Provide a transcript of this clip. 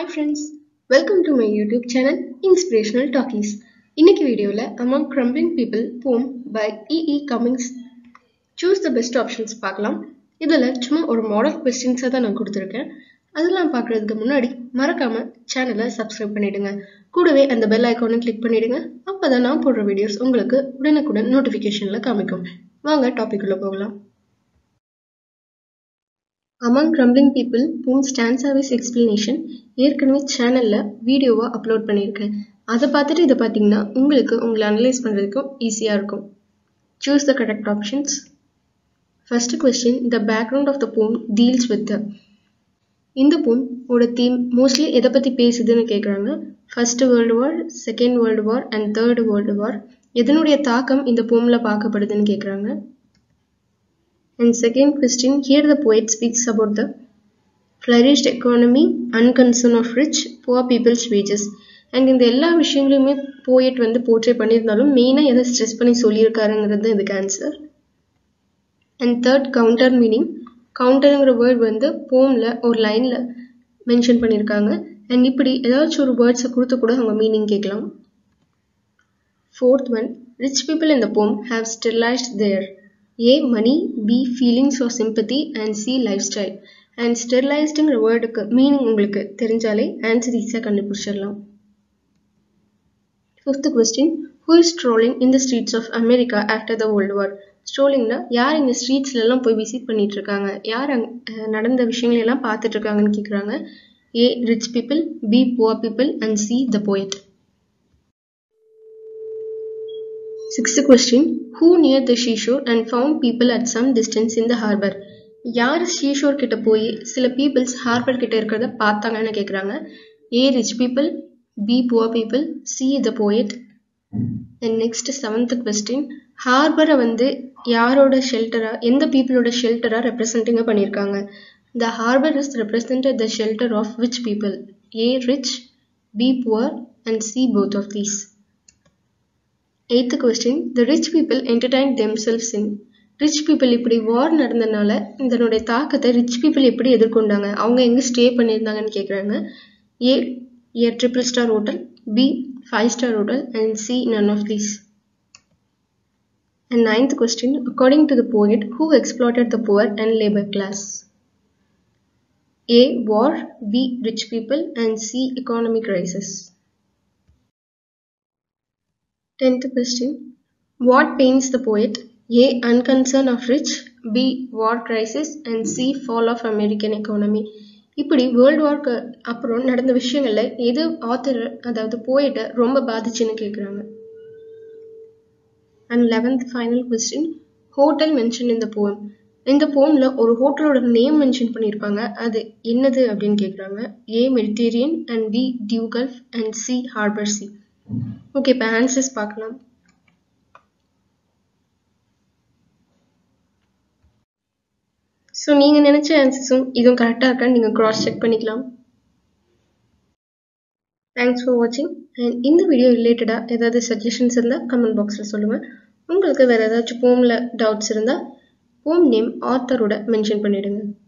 Hi friends welcome to my YouTube channel inspirational talkies இன்னைக்கு வீடியோவில் among crumbling people poem by E E Cummings choose the best options பார்க்கலாம் இதில் சும்மா ஒரு model கொஸ்டின்ஸாக தான் நான் கொடுத்துருக்கேன் அதெல்லாம் பார்க்குறதுக்கு முன்னாடி மறக்காமல் சேனலை சப்ஸ்கிரைப் பண்ணிடுங்க கூடவே அந்த பெல் ஐக்கானை கிளிக் பண்ணிடுங்க அப்போ தான் நான் போடுற வீடியோஸ் உங்களுக்கு உடனுக்குடன் நோட்டிஃபிகேஷனில் காமிக்கும் வாங்க டாபிக் உள்ள போகலாம் among crumbling people poem stand service explanation ஏற்கனவே சேனலில் வீடியோவாக அப்லோட் பண்ணியிருக்கேன் அதை பார்த்துட்டு இதை பார்த்தீங்கன்னா உங்களுக்கு உங்களை அனலைஸ் பண்ணுறதுக்கும் ஈஸியாக இருக்கும் choose the correct options first question the background of the poem deals with the இந்த போம் ஓட தீம் மோஸ்ட்லி எதை பற்றி பேசுதுன்னு கேட்குறாங்க first world war second world war and third world war எதனுடைய தாக்கம் இந்த போமில் பார்க்கப்படுதுன்னு கேட்குறாங்க And second question, here the poet speaks about the flourished economy, unconcern of rich, poor people's wages. And இந்த எல்லா விஷயங்களையுமே போயட் வந்து போர்ட்ரே பண்ணியிருந்தாலும் மெயினாக எதை ஸ்ட்ரெஸ் பண்ணி சொல்லியிருக்காருங்கிறது இதுக்கு answer and third counter meaning கவுண்டருங்கிற வேர்ட் வந்து போமில் ஒரு லைனில் மென்ஷன் பண்ணியிருக்காங்க அண்ட் இப்படி ஏதாச்சும் ஒரு வேர்ட்ஸை கொடுத்து கூட அவங்க மீனிங் கேட்கலாம் ஃபோர்த் ஒன் ரிச் பீப்புள் இந்த poem have sterilised their a money b feelings or sympathy and c lifestyle and ஸ்டெர்லைஸ்டுங்கிற வேர்டுக்கு மீனிங் உங்களுக்கு தெரிஞ்சாலே ஆன்சர் ஈஸியாக கண்டுபிடிச்சிடலாம் fifth question who is strolling in the streets of America after the world war ஸ்ட்ரோலிங்னா யார் இந்த ஸ்ட்ரீட்ஸ்லாம் போய் விசிட் பண்ணிட்டு இருக்காங்க யார் அங் நடந்த விஷயங்களெல்லாம் பார்த்துட்டு இருக்காங்கன்னு கேட்குறாங்க a rich people b poor people and c the poet Sixth question Who near the seashore and found people at some distance in the harbor? யார் ஷீஷோர் கிட்ட போய் சில பீப்புள்ஸ் ஹார்பர் கிட்ட இருக்கிறத பார்த்தாங்கன்னு கேட்குறாங்க a rich people b poor people c the poet and next seventh question ஹார்பரை வந்து யாரோட ஷெல்டரா எந்த பீப்புளோட ஷெல்டரா ரெப்ரசன்டிங்காக பண்ணியிருக்காங்க the harbour is represented the shelter of which people a rich b poor and c both of these eighth question the rich people entertain themselves in rich people இப்படி வார் நடந்தனால இதனுடைய தாக்கத்தை ரிச் பீப்புள் எப்படி எதிர்கொண்டாங்க அவங்க எங்கே stay பண்ணியிருந்தாங்கன்னு கேட்குறாங்க a a triple star hotel b five star hotel and c none of these and ninth question according to the poet who exploited the poor and labour class a war b rich people and c economic crisis Tenth question. What paints the poet? A. Unconcern of rich. B. War crisis. And C. Fall of American economy. இப்படி world வார்க்கு அப்புறம் நடந்த விஷயங்கள்ல எது author அதாவது போயிட்ட ரொம்ப பாதிச்சுன்னு கேட்குறாங்க and eleventh final question hotel mention இந்த போம் இந்த போம்ல ஒரு ஹோட்டலோட நேம் மென்ஷன் பண்ணியிருப்பாங்க அது என்னது அப்படின்னு கேட்குறாங்க a Mediterranean and b the gulf and c harbour c okay இப்போ ஆன்சர்ஸ் பார்க்கலாம் ஸோ நீங்கள் நினச்ச ஆன்சர்ஸும் இதுவும் கரெக்டாக இருக்கான்னு நீங்கள் க்ராஸ் செக் பண்ணிக்கலாம் தேங்க்ஸ் ஃபார் வாட்சிங் அண்ட் இந்த வீடியோ ரிலேட்டடாக ஏதாவது சஜஷன்ஸ் இருந்தால் கமெண்ட் பாக்ஸில் சொல்லுங்கள் உங்களுக்கு வேறு ஏதாச்சும் போமில் டவுட்ஸ் இருந்தால் போம் நேம் ஆத்தரோட மென்ஷன் பண்ணிவிடுங்க